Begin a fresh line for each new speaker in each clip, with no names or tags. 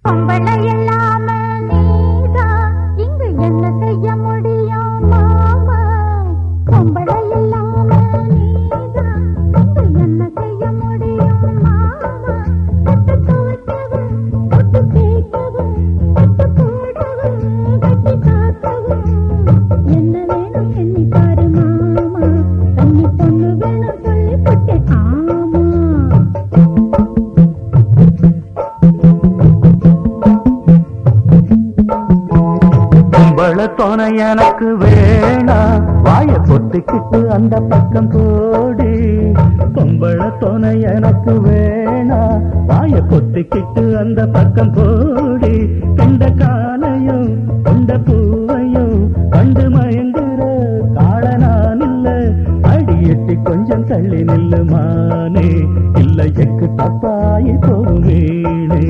பொம்பளை இல்லாம நீதான் இங்கு என்ன செய்ய முடியும் மாமா பொம்பளை இல்லாம நீதான் இங்கு என்ன செய்ய முடியும் மாமா கட்டு துவைக்கவும் கட்டு தேய்க்கவும் கட்டு போடவும் கட்டி காக்கவும் என்ன வேணும் எண்ணி பாரு மாமா கன்னி பொண்ணு வேணும் சொல்லி போட்டேன் ஆமா
கும்பள துணை எனக்கு வேணா வாய பொத்திக்கிட்டு அந்த பக்கம் போடி கும்பள துணை எனக்கு வேணா வாய பொத்திக்கிட்டு அந்த பக்கம் போடி கண்ட காலையும் கொண்ட பூவையும் கண்டு மயங்குற காள நான் இல்ல அடியெட்டி கொஞ்சம் தள்ளி நில்லு மானே இல்ல எக்கு தப்பாயி போவேனே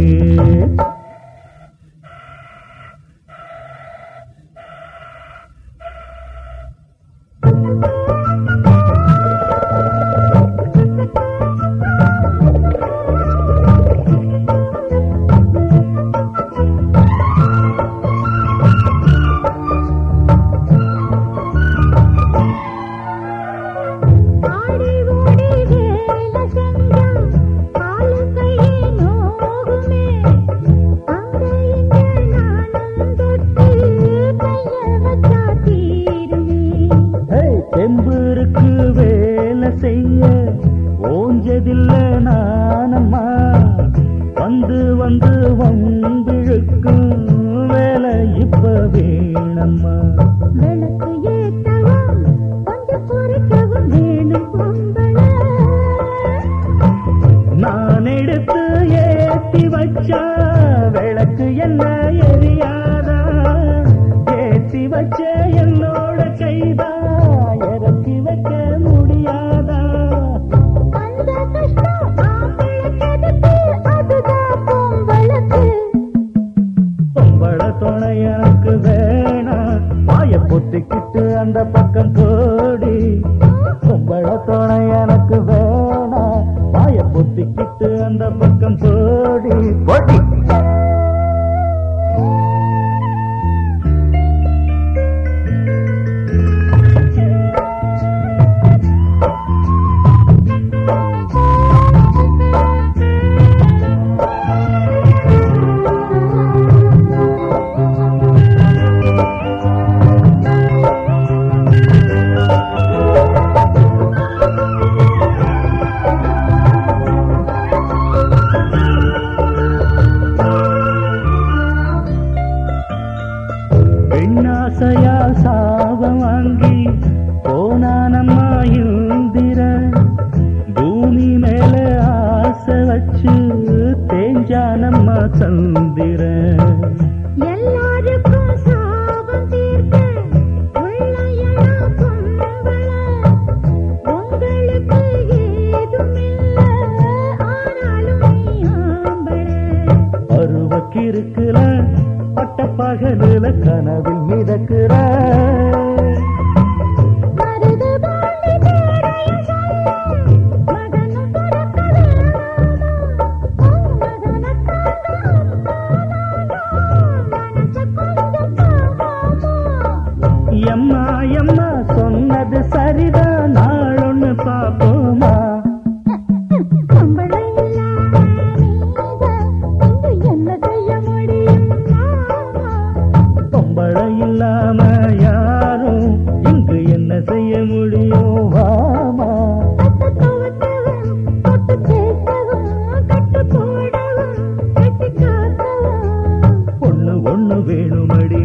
ஆடி ஓடி வேலை செஞ்சா காலு கையே நோகுமே அங்க இங்க நானும் தொட்டு கைய வச்சா தீருமே
தெம்புருக்கு வேலை செய்ய ஓஞ்சதில்ல நானம்மா வந்து வந்து வம்பிழுக்கும் வேலை இப்ப வேணம்மா
விளக்கு ஏற்றவும் கொஞ்சம் குறைக்கவும் வேணும் பொம்பளை
நான் எடுத்து ஏத்தி வச்சா விளக்கு என்ன எரியாதா ஏத்தி வச்ச என்னோட கைதா இறக்கி வைக்க முடியாதா
அந்த கஷ்டம் ஆம்பளைக்கு எதுக்கு அதுதான் பொம்பளைக்கு
பொம்பள துணை எனக்கு வேணாம் வாய பொத்திக்கிட்டு அந்த பக்கம் போடி பொம்பள துணை எனக்கு வேணாம் வாய பொத்திக்கிட்டு அந்த பக்கம் போடி போடி பெண்ணாசையால் சாபம் வாங்கி போனானம்மா இந்திர பூமி மேல ஆசை வச்சு தேஞ்சானம்மா சந்திர
எல்லாருக்கும் சாபம் தீர்க்க உள்ள எல்லாம் பொம்பளை உங்களுக்கு ஏதுமில்ல ஆனாலும் நீ ஆம்பளை
அருவக்கிருக்குல பட்ட பகலுல கனவில் மிதக்குற
மருது பாண்டி பேரைய சொல்ல மகனும் பிறக்க வேணாமா மகனத்தாங்க மனச கொஞ்சம் தாங்காமா
எம்மா எம்மா சொன்னது சரிதான் நாளொன்னு பாப்போமா
பொம்பளை இல்லாம நீதான் இங்கு என்ன செய்ய முடியும் மாமா
பொம்பளை இல்லாம யாரும் இங்கு என்ன செய்ய முடியும் வாமா
கட்டு துவைக்கவும், தொட்டு தேய்க்கவும், கட்டு போடவும், கட்டி காக்கவும்.
பொண்ணு ஒண்ணு வேணுமடி